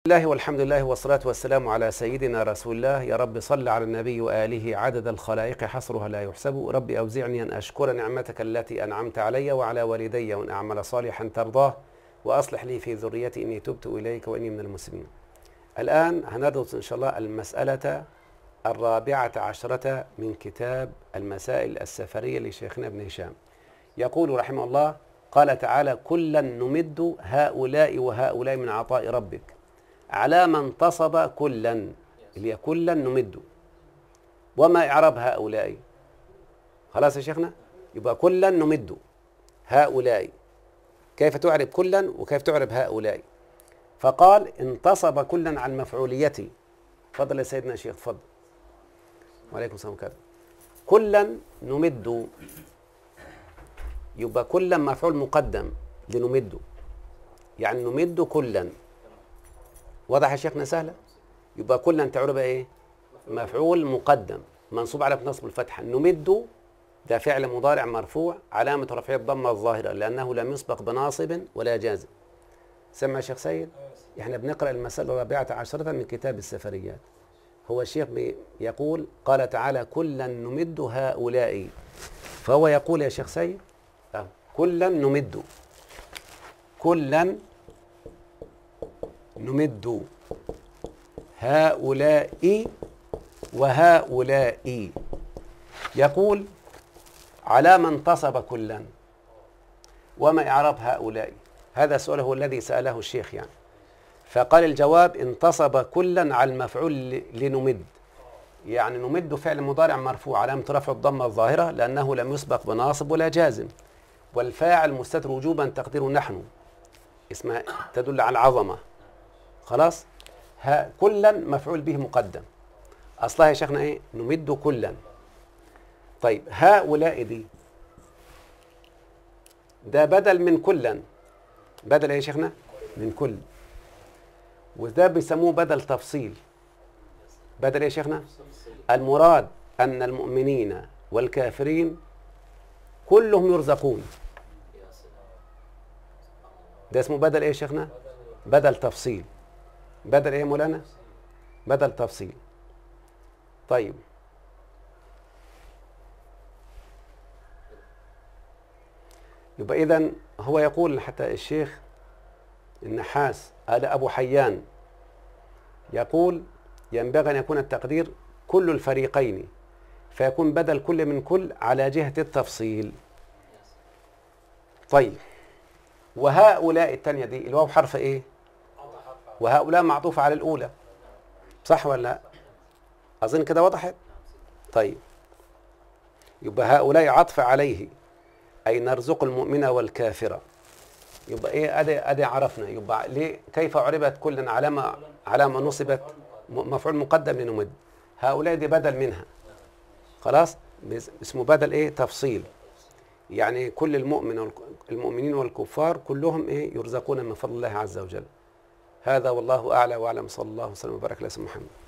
الله والحمد لله والصلاة والسلام على سيدنا رسول الله يا رب صل على النبي وآله عدد الخلائق حصرها لا يحسب رب أوزعني أن أشكر نعمتك التي أنعمت علي وعلى والدي وأن أعمل صالحا ترضاه وأصلح لي في ذريتي إني تبت إليك وإني من المسلمين الآن هندرس إن شاء الله المسألة الرابعة عشرة من كتاب المسائل السفرية لشيخنا ابن هشام يقول رحمه الله قال تعالى كلا نمد هؤلاء وهؤلاء من عطاء ربك على ما انتصب كلا اللي هي كلا نمد وما إعراب هؤلاء خلاص يا شيخنا يبقى كلا نمد هؤلاء كيف تعرب كلا وكيف تعرب هؤلاء فقال انتصب كلا عن مفعوليته تفضل يا سيدنا الشيخ تفضل وعليكم السلام وكذا كلا نمد يبقى كلا مفعول مقدم لنمد يعني نمد كلا واضح يا شيخنا سهلة يبقى كلا تعربها ايه مفعول مقدم منصوب على نصب الفتحة نمد ده فعل مضارع مرفوع علامة رفعه الضمة الظاهرة لأنه لم يسبق بناصب ولا جازم سمع يا شيخ سيد احنا بنقرأ المسألة الرابعة عشرة من كتاب السفريات هو الشيخ يقول قال تعالى كلا نمد هؤلاء فهو يقول يا شيخ سيد آه. كلا نمد كلا نمد هؤلاء وهؤلاء يقول على ما انتصب كلا وما إعراب هؤلاء هذا السؤال هو الذي سأله الشيخ يعني فقال الجواب انتصب كلا على المفعول لنمد يعني نمد فعل مضارع مرفوع علامة رفع الضمة الظاهرة لأنه لم يسبق بناصب ولا جازم والفاعل مستتر وجوبا تقدير نحن اسمها تدل على العظمة خلاص ها كلا مفعول به مقدم اصلها يا شيخنا ايه نمد كلا طيب هؤلاء دي ده بدل من كلا بدل ايه يا شيخنا من كل وده بيسموه بدل تفصيل بدل ايه يا شيخنا المراد ان المؤمنين والكافرين كلهم يرزقون ده اسمه بدل ايه يا شيخنا بدل تفصيل بدل ايه يا مولانا بدل تفصيل طيب يبقى اذا هو يقول حتى الشيخ النحاس هذا ابو حيان يقول ينبغي ان يكون التقدير كل الفريقين فيكون بدل كل من كل على جهه التفصيل طيب وهؤلاء الثانيه دي الواو حرف ايه وهؤلاء معطوفة على الأولى صح ولا لا أظن كده وضحت طيب يبقى هؤلاء عطف عليه أي نرزق المؤمن والكافرة يبقى إيه أدي أدي عرفنا يبقى ليه كيف عربت كل علامة علامة نصبت مفعول مقدم لنمد هؤلاء دي بدل منها خلاص اسمه بدل إيه تفصيل يعني كل المؤمن المؤمنين والكفار كلهم إيه يرزقون من فضل الله عز وجل هذا والله أعلى وأعلم صلى الله وسلم وبارك على سيدنا محمد